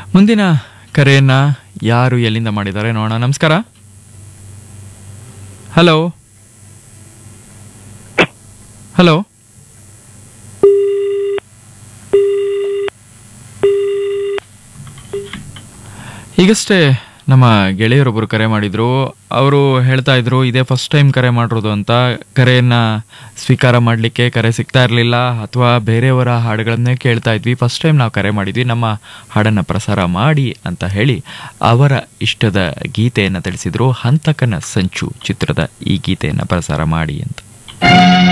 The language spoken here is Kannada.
ಮುಂದಿನ ಕರೆಯನ್ನ ಯಾರು ಎಲ್ಲಿಂದ ಮಾಡಿದ್ದಾರೆ ನೋಡೋಣ ನಮಸ್ಕಾರ ಹಲೋ ಹಲೋ ಈಗಷ್ಟೇ ನಮ್ಮ ಗೆಳೆಯರೊಬ್ಬರು ಕರೆ ಮಾಡಿದ್ರು ಅವರು ಹೇಳ್ತಾ ಇದ್ರು ಇದೇ ಫಸ್ಟ್ ಟೈಮ್ ಕರೆ ಮಾಡಿರೋದು ಅಂತ ಕರೆಯನ್ನ ಸ್ವೀಕಾರ ಮಾಡಲಿಕ್ಕೆ ಕರೆ ಸಿಗ್ತಾ ಇರಲಿಲ್ಲ ಅಥವಾ ಬೇರೆಯವರ ಹಾಡುಗಳನ್ನೇ ಕೇಳ್ತಾ ಇದ್ವಿ ಫಸ್ಟ್ ಟೈಮ್ ನಾವು ಕರೆ ಮಾಡಿದ್ವಿ ನಮ್ಮ ಹಾಡನ್ನು ಪ್ರಸಾರ ಮಾಡಿ ಅಂತ ಹೇಳಿ ಅವರ ಇಷ್ಟದ ಗೀತೆಯನ್ನು ತಿಳಿಸಿದ್ರು ಹಂತಕನ ಸಂಚು ಚಿತ್ರದ ಈ ಗೀತೆಯನ್ನು ಪ್ರಸಾರ ಮಾಡಿ ಅಂತ